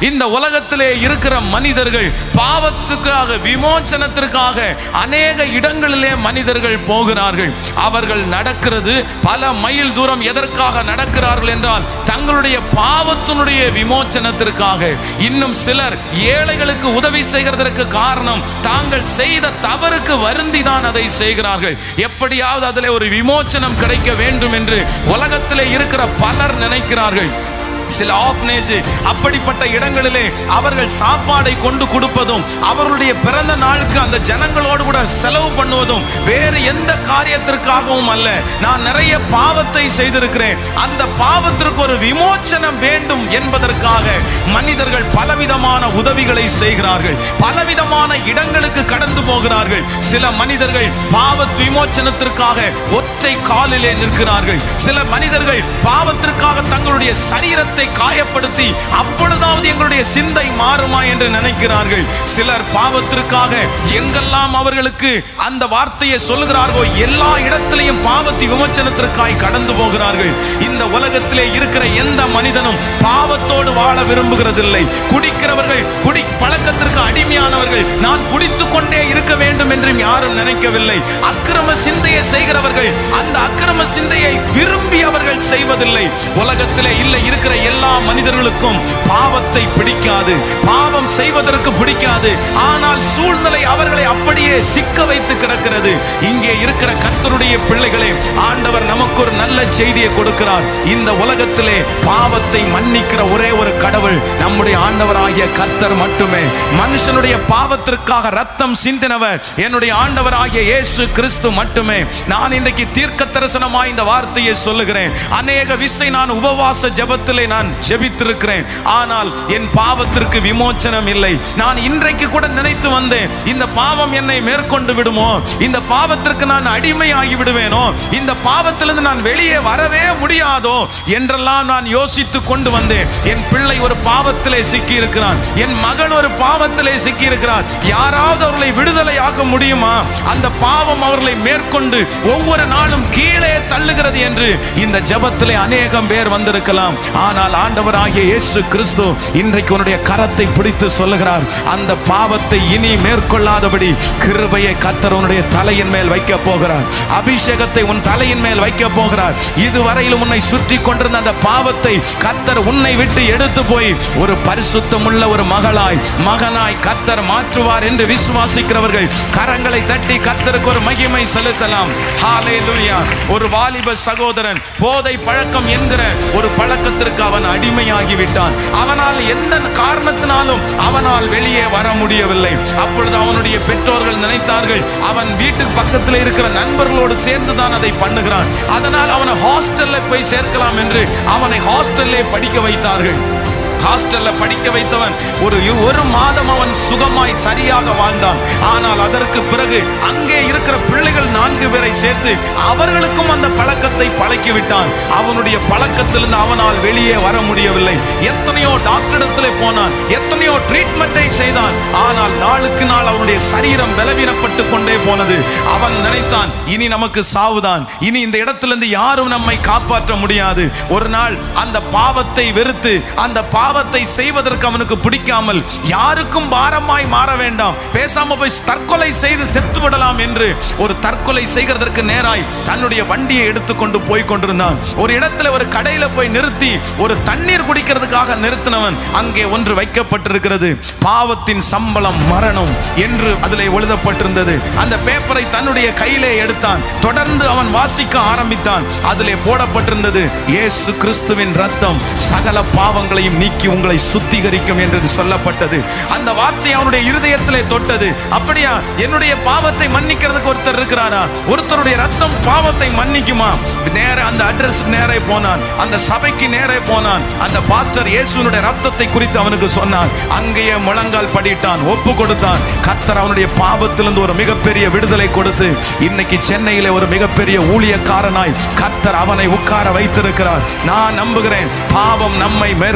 இந்த உலகத்திலே இருக்கிற மனிதர்கள் பாவத்துக்காக விமோச்சனத்திற்காக அநேக இடங்களிலே மனிதர்கள் போகிறார்கள் அவர்கள் நடக்கிறது பல மைல் தூரம் எதற்காக நடக்கிறார்கள் என்றால் தங்களுடைய பாவத்தினுடைய விமோச்சனத்திற்காக இன்னும் சிலர் ஏழைகளுக்கு உதவி செய்கிறதற்கு காரணம் தாங்கள் செய்த தவறுக்கு வருந்திதான் அதை செய்கிறார்கள் எப்படியாவது அதில் ஒரு விமோச்சனம் கிடைக்க வேண்டும் என்று உலகத்திலே இருக்கிற பலர் நினைக்கிறார்கள் சில ஆஃப்னேஜ் அப்படிப்பட்ட இடங்களிலே அவர்கள் சாப்பாடை கொண்டு கொடுப்பதும் அவர்களுடைய பிறந்த நாளுக்கு அந்த ஜனங்களோடு கூட செலவு பண்ணுவதும் வேறு எந்த காரியத்திற்காகவும் அல்ல நான் நிறைய பாவத்தை செய்திருக்கிறேன் அந்த பாவத்திற்கு ஒரு விமோச்சனம் வேண்டும் என்பதற்காக மனிதர்கள் பலவிதமான உதவிகளை செய்கிறார்கள் பலவிதமான இடங்களுக்கு கடந்து போகிறார்கள் சில மனிதர்கள் பாவத் விமோச்சனத்திற்காக ஒற்றை காலிலே நிற்கிறார்கள் சில மனிதர்கள் பாவத்திற்காக தங்களுடைய சரீரத்தை காயப்படுத்தி அப்பொழுதாவது எங்களுடைய சிந்தை மாறுமா என்று நினைக்கிறார்கள் சிலர் பாவத்திற்காக எங்கெல்லாம் அவர்களுக்கு அந்த வார்த்தையை சொல்லுகிறார்களோ எல்லா இடத்திலையும் பாவத்தி விமோச்சனத்திற்காய் கடந்து போகிறார்கள் இந்த உலகத்திலே இருக்கிற எந்த மனிதனும் பாவத்தோடு வாழ விரும்புகிறதில்லை குடிக்கிறவர்கள் குடி பழக்கத்திற்கு அடிமையானவர்கள் நான் குடித்துக் கொண்டே இருக்க வேண்டும் என்றும் யாரும் நினைக்கவில்லை அக்கிரம சிந்தையை செய்கிறவர்கள் அந்த அக்கிரம சிந்தையை விரும்பி அவர்கள் செய்வதில்லை உலகத்திலே இல்லை இருக்கிற எல்லா மனிதர்களுக்கும் பாவத்தை பிடிக்காது பாவம் செய்வதற்கு பிடிக்காது ஆனால் சூழ்நிலை அவர்களை அப்படியே சிக்க வைத்து கிடக்கிறது இங்கே இருக்கிற கர்த்தருடைய பிள்ளைகளே ஆண்டவர் நமக்கு ஒரு நல்ல செய்தியை கொடுக்கிறார் இந்த உலகத்திலே பாவத்தை மன்னிக்கிற ஒரே ஒரு கடவுள் நம்முடைய ஆண்டவராகிய கர்த்தர் மட்டுமே மனுஷனுடைய பாவத்திற்காக ரத்தம் சிந்தினவர் என்னுடைய ஆண்டவராகிய இயேசு கிறிஸ்து மட்டுமே நான் இன்றைக்கு தீர்க்க தரிசனமாய் இந்த வார்த்தையை சொல்லுகிறேன் அநேக விசை நான் உபவாச ஜெபத்திலே நான் ஜெபித்திருக்கிறேன் ஆனால் என் பாவத்திற்கு விமோச்சனம் இல்லை நான் இன்றைக்கு கூட நினைத்து வந்தேன் இந்த பாவம் என்னை மேற்கொண்டு விடுமோ இந்த பாவத்திற்கு நான் அடிமையாகி விடுவேனோ இந்த பாவத்திலிருந்து நான் வெளியே வரவே முடியாதோ என்றெல்லாம் நான் யோசித்து கொண்டு வந்தேன் என் பிள்ளை ஒரு பாவத்திலே சிக்கி இருக்கிறான் என் மகன் ஒரு பாவத்திலே சிக்கி இருக்கிறார் யாராவது அவர்களை விடுதலை ஆக்க முடியுமா அந்த பாவம் அவர்களை மேற்கொண்டு ஒவ்வொரு நாளும் கீழே தள்ளுகிறது என்று இந்த ஜெபத்திலே அநேகம் பேர் வந்திருக்கலாம் ஆனால் ஆண்டவராகிய இயேசு கிறிஸ்து இன்றைக்கு உன்னுடைய கரத்தை பிடித்து சொல்லுகிறார் அந்த பாவத்தை இனி மேற்கொள்ளாதபடி கிருபையை கத்தர் உன்னுடைய தலையின் மேல் வைக்க போகிறார் அபிஷேகத்தை உன் தலையின் மேல் வைக்க போகிறார் இதுவரையிலும் உன்னை சுற்றி கொண்டிருந்த அந்த பாவத்தை கத்தர் உன்னை விட்டு எடுத்து போய் ஒரு பரிசுத்தமுள்ள ஒரு மகளாய் மகனாய் கத்தர் மாற்றுவார் என்று விசுவாசிக்கிறவர்கள் கரங்களை தட்டி கத்தருக்கு ஒரு மகிமை செலுத்தலாம் ஹalleluya ஒரு வாலிப சகோதரன் போதை பழக்கம் என்கிற ஒரு பழக்கத்திற்கு அவன் அடிமையாகி விட்டான் அவனால் எந்த காரணத்தினாலும் அவனால் வெளியே வர முடியவில்லை அப்பொழுது அவனுடைய பெற்றோர்கள் நினைத்தார்கள் அவன் வீட்டுக்கு பக்கத்தில் இருக்கிற நண்பர்களோடு சேர்ந்து தான் அதை பண்ணுகிறான் அதனால் அவனை ஹாஸ்டல்ல போய் சேர்க்கலாம் என்று அவனை ஹாஸ்டல்லே படிக்க வைத்தார்கள் ஹாஸ்டல்ல படிக்க வைத்தவன் ஒரு ஒரு மாதம் அவன் சுகமாய் சரியாக வாழ்ந்தான் ஆனால் அதற்கு பிறகு அங்கே இருக்கிற பிள்ளைகள் நான்கு பேரை சேர்த்து அவர்களுக்கும் அந்த பழக்கத்தை பழக்கி விட்டான் அவனுடைய பழக்கத்திலிருந்து அவனால் வெளியே வர முடியவில்லை எத்தனையோ டாக்டரிடத்திலே போனான் எத்தனையோ ட்ரீட்மெண்ட்டை செய்தான் ஆனால் நாளுக்கு நாள் அவனுடைய சரீரம் பலவீனப்பட்டு கொண்டே போனது அவன் நினைத்தான் இனி நமக்கு சாவுதான் இனி இந்த இடத்திலிருந்து யாரும் நம்மை காப்பாற்ற முடியாது ஒரு நாள் அந்த பாவத்தை வெறுத்து அந்த பாவத்தை செய்வதற்கு அவனுக்கு பிடிக்காமல் யாருக்கும் பாரமாய் மாற வேண்டாம் பேசாம போய் தற்கொலை செய்து செத்து விடலாம் என்று ஒரு தற்கொலை செய்கிறதற்கு நேராய் தன்னுடைய வண்டியை எடுத்துக்கொண்டு போய் கொண்டிருந்தான் ஒரு இடத்துல ஒரு கடையில போய் நிறுத்தி ஒரு தண்ணீர் குடிக்கிறதுக்காக நிறுத்தினவன் அங்கே ஒன்று வைக்கப்பட்டிருக்கிறது பாவத்தின் சம்பளம் மரணம் என்று அதிலே எழுதப்பட்டிருந்தது அந்த பேப்பரை தன்னுடைய கையிலே எடுத்தான் தொடர்ந்து அவன் வாசிக்க ஆரம்பித்தான் அதிலே போடப்பட்டிருந்தது இயேசு கிறிஸ்துவின் ரத்தம் சகல பாவங்களையும் நீக்கி உங்களை சுத்திகரிக்கும் என்று சொல்லப்பட்டது அந்த வார்த்தை அவனுடைய இருதயத்திலே தொட்டது அப்படியா என்னுடைய பாவத்தை மன்னிக்கிறதுக்கு ஒருத்தர் இருக்கிறாரா ஒருத்தருடைய ரத்தம் பாவத்தை மன்னிக்குமா நேர அந்த அட்ரஸ் நேரே போனான் அந்த சபைக்கு நேரே போனான் அந்த பாஸ்டர் இயேசுனுடைய ரத்தத்தை குறித்து அவனுக்கு சொன்னான் அங்கேயே முழங்கால் படிட்டான் ஒப்பு கொடுத்தான் கர்த்தர் அவனுடைய பாவத்திலிருந்து ஒரு மிகப்பெரிய விடுதலை கொடுத்து இன்னைக்கு சென்னையிலே ஒரு மிகப்பெரிய ஊழியக்காரனாய் கர்த்தர் அவனை உட்கார வைத்திருக்கிறார் நான் நம்புகிறேன் பாவம் நம்மை மேற்கொள்ள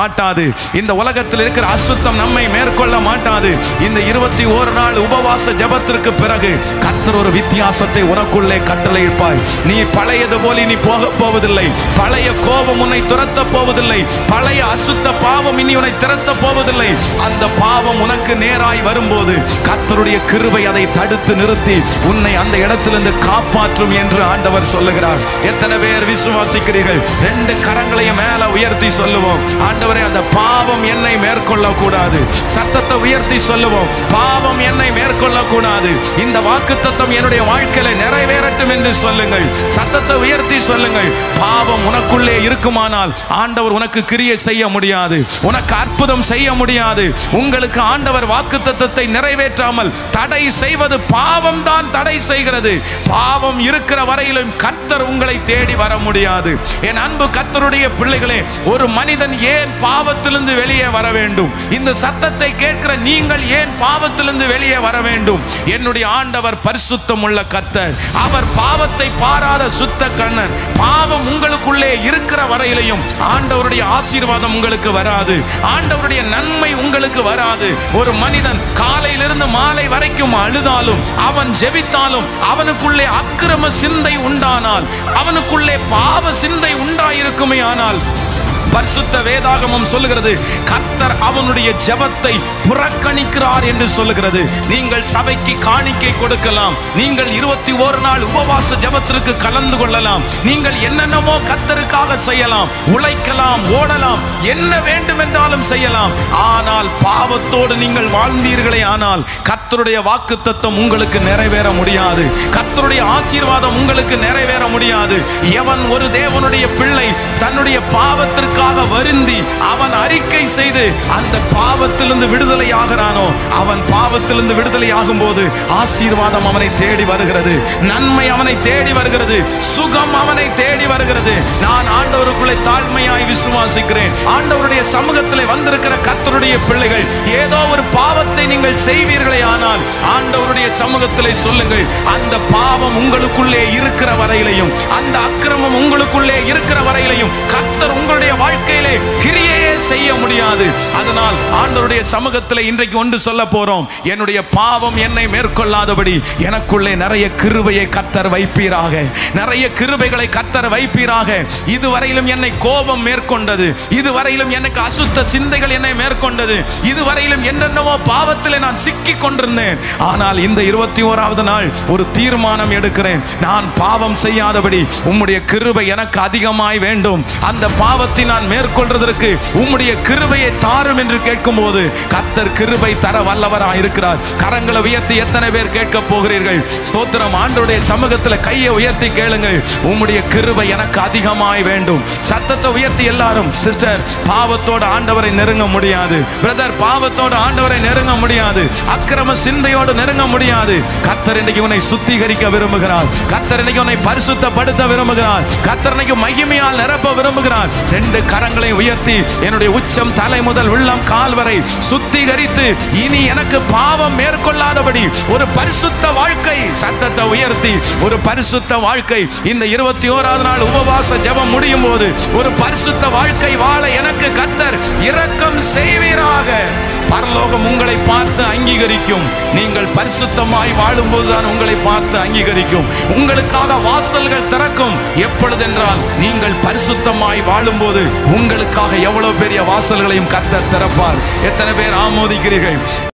மாட்டாது இந்த உலகத்தில் இருக்கிற அசுத்தம் நம்மை மேற்கொள்ள மாட்டாது இந்த இருபத்தி ஓரு நாள் உபவாச ஜெபத்திற்கு பிறகு கர்த்தர் ஒரு வித்தியாசத்தை உனக்குள்ளே கட்டளையிப்பாய் நீ பழையது போல நீ போக போவதில்லை பழைய கோபம் உன்னை துரத்த போவதில்லை பழைய அசுத்த பாவம் இனி உன்னை திரத்த போவதில்லை அந்த பாவம் உனக்கு நேராய் வரும்போது கர்த்தருடைய கிருபை அதை தடுத்து நிறுத்தி உன்னை அந்த இடத்திலிருந்து காப்பாற்றும் என்று ஆண்டவர் சொல்லுகிறார் எத்தனை பேர் விசுவாசிக்கிறீர்கள் ரெண்டு கரங்களையும் மேல உயர்த்தி சொல்லுவோம் ஆண்டவரே அந்த பாவம் என்னை மேற்கொள்ள கூடாது சத்தத்தை உயர்த்தி சொல்லுவோம் பாவம் என்னை மேற்கொள்ள கூடாது இந்த வாக்கு தத்தம் என்னுடைய வாழ்க்கையில நிறைவேறட்டும் என்று சொல்லுங்கள் சத்தத்தை உயர்த்தி சொல்லுங்கள் பாவம் உனக்குள்ளே இருக்குமானால் ஆண்டவர் உனக்கு கிரியை செய்ய முடியாது உனக்கு அற்புதம் செய்ய முடியாது உங்களுக்கு ஆண்டவர் வாக்கு தத்தத்தை நிறைவேற்றாமல் தடை செய்வது பாவம் தான் தடை செய்கிறது பாவம் இருக்கிற வரையிலும் கர்த்தர் உங்களை தேடி வர முடியாது என் அன்பு கர்த்தருடைய பிள்ளைகளே ஒரு மனிதன் ஏன் பாவத்திலிருந்து வெளியே வர வேண்டும் இந்த சத்தத்தை கேட்கிற நீங்கள் ஏன் பாவத்திலிருந்து வெளியே வர வேண்டும் என்னுடைய ஆண்டவர் பரிசுத்தம் உள்ள கர்த்தர் அவர் பாவத்தை பாராத சுத்த கண்ணன் பாவம் உங்களுக்குள்ளே இருக்கிற வரையிலையும் ஆண்டவருடைய ஆசீர்வாதம் உங்களுக்கு வராது ஆண்டவருடைய நன்மை உங்களுக்கு வராது ஒரு மனிதன் காலையிலிருந்து மாலை வரைக்கும் அழுதாலும் அவன் ஜெபித்தாலும் அவனுக்குள்ளே அக்கிரம சிந்தை உண்டானால் அவனுக்குள்ளே பாவ சிந்தை உண்டாயிருக்குமே ஆனால் பரிசுத்த வேதாகமம் சொல்லுகிறது கர்த்தர் அவனுடைய ஜெபத்தை புறக்கணிக்கிறார் என்று சொல்லுகிறது நீங்கள் சபைக்கு காணிக்கை கொடுக்கலாம் நீங்கள் இருபத்தி ஒரு நாள் உபவாச ஜெபத்திற்கு கலந்து கொள்ளலாம் நீங்கள் என்னென்னமோ கர்த்தருக்காக செய்யலாம் உழைக்கலாம் ஓடலாம் என்ன வேண்டும் என்றாலும் செய்யலாம் ஆனால் பாவத்தோடு நீங்கள் வாழ்ந்தீர்களே ஆனால் கர்த்தருடைய வாக்கு தத்துவம் உங்களுக்கு நிறைவேற முடியாது கர்த்தருடைய ஆசீர்வாதம் உங்களுக்கு நிறைவேற முடியாது எவன் ஒரு தேவனுடைய பிள்ளை தன்னுடைய பாவத்திற்காக வருந்தி அவன் அறிக்கை செய்து அந்த பாவத்திலிருந்து விடுதலை ஆகிறானோ அவன் பாவத்திலிருந்து விடுதலை ஆகும் போது ஆசீர்வாதம் அவனை தேடி வருகிறது நன்மை அவனை தேடி வருகிறது சுகம் அவனை தேடி வருகிறது நான் ஆண்டவருக்குள்ளே தாழ்மையாய் விசுவாசிக்கிறேன் ஆண்டவருடைய சமூகத்தில் வந்திருக்கிற கர்த்தருடைய பிள்ளைகள் ஏதோ ஒரு பாவத்தை நீங்கள் செய்வீர்களே ஆனால் ஆண்டவருடைய சமூகத்திலே சொல்லுங்கள் அந்த பாவம் உங்களுக்குள்ளே இருக்கிற வரையிலையும் அந்த அக்கிரமம் உங்களுக்குள்ளே இருக்கிற வரையிலையும் கர்த்தர் உங்களுடைய வாழ்க்கையிலே கிரியையே செய்ய முடியாது அதனால் ஆண்டவருடைய சமூகத்தில் இன்றைக்கு ஒன்று சொல்ல போறோம் என்னுடைய பாவம் என்னை மேற்கொள்ளாதபடி எனக்குள்ளே நிறைய கிருபையை கர்த்தர் வைப்பீராக நிறைய கிருபைகளை கர்த்தர் வைப்பீராக இதுவரையிலும் என்னை கோபம் மேற்கொண்டது இதுவரையிலும் எனக்கு அசுத்த சிந்தைகள் என்னை மேற்கொண்டது இதுவரையிலும் என்னென்னவோ பாவத்தில் நான் சிக்கி கொண்டிருந்தேன் ஆனால் இந்த இருபத்தி ஓராவது நாள் ஒரு தீர்மானம் எடுக்கிறேன் நான் பாவம் செய்யாதபடி உம்முடைய கிருபை எனக்கு அதிகமாய் வேண்டும் அந்த பாவத்தை நான் மேற்கொள்றதற்கு உம்முடைய கிருபையை தாரும் என்று கேட்கும்போது கர்த்தர் கிருபை தர வல்லவராய் இருக்கிறார் கரங்களை உயர்த்தி எத்தனை பேர் கேட்க போகிறீர்கள் ஸ்தோத்திரம் ஆண்டவருடைய சமூகத்தில் கையை உயர்த்தி கேளுங்கள் உம்முடைய கிருபை எனக்கு அதிகமாய் வேண்டும் சத்தத்தை உயர்த்தி எல்லாரும் சிஸ்டர் பாவத்தோட ஆண்டவரை நெருங்க முடியாது பிரதர் பாவத்தோட ஆண்டவரை நெருங்க முடியாது அக்கிரம சிந்தையோடு நெருங்க முடியாது கர்த்தர் இன்னைக்கு உன்னை சுத்திகரிக்க விரும்புகிறார் கர்த்தர் இன்னைக்கு உன்னை பரிசுத்தப்படுத்த விரும்புகிறார் கர்த்தர் இன்னைக்கு மகிமையால் நிரப்ப விரும்புகிறார் ரெண்டு கரங்களை உயர்த்தி என்னுடைய உச்சம் தலை முதல் உள்ளம் கால் வரை சுத்திகரித்து இனி எனக்கு பாவம் மேற்கொள்ளாதபடி ஒரு பரிசுத்த வாழ்க்கை சத்தத்தை உயர்த்தி ஒரு பரிசுத்த வாழ்க்கை இந்த இருபத்தி ஓராவது நாள் உபவாச ஜெபம் முடியும் போது ஒரு பரிசுத்த வாழ்க்கை வாழ எனக்கு கர்த்தர் இரக்கம் செய்வீராக பரலோகம் உங்களை பார்த்து அங்கீகரிக்கும் நீங்கள் பரிசுத்தமாய் வாழும்போது தான் உங்களை பார்த்து அங்கீகரிக்கும் உங்களுக்காக வாசல்கள் திறக்கும் எப்பொழுதென்றால் நீங்கள் பரிசுத்தமாய் வாழும்போது உங்களுக்காக எவ்வளவு பெரிய வாசல்களையும் கர்த்தர் திறப்பார் எத்தனை பேர் ஆமோதிக்கிறீர்கள்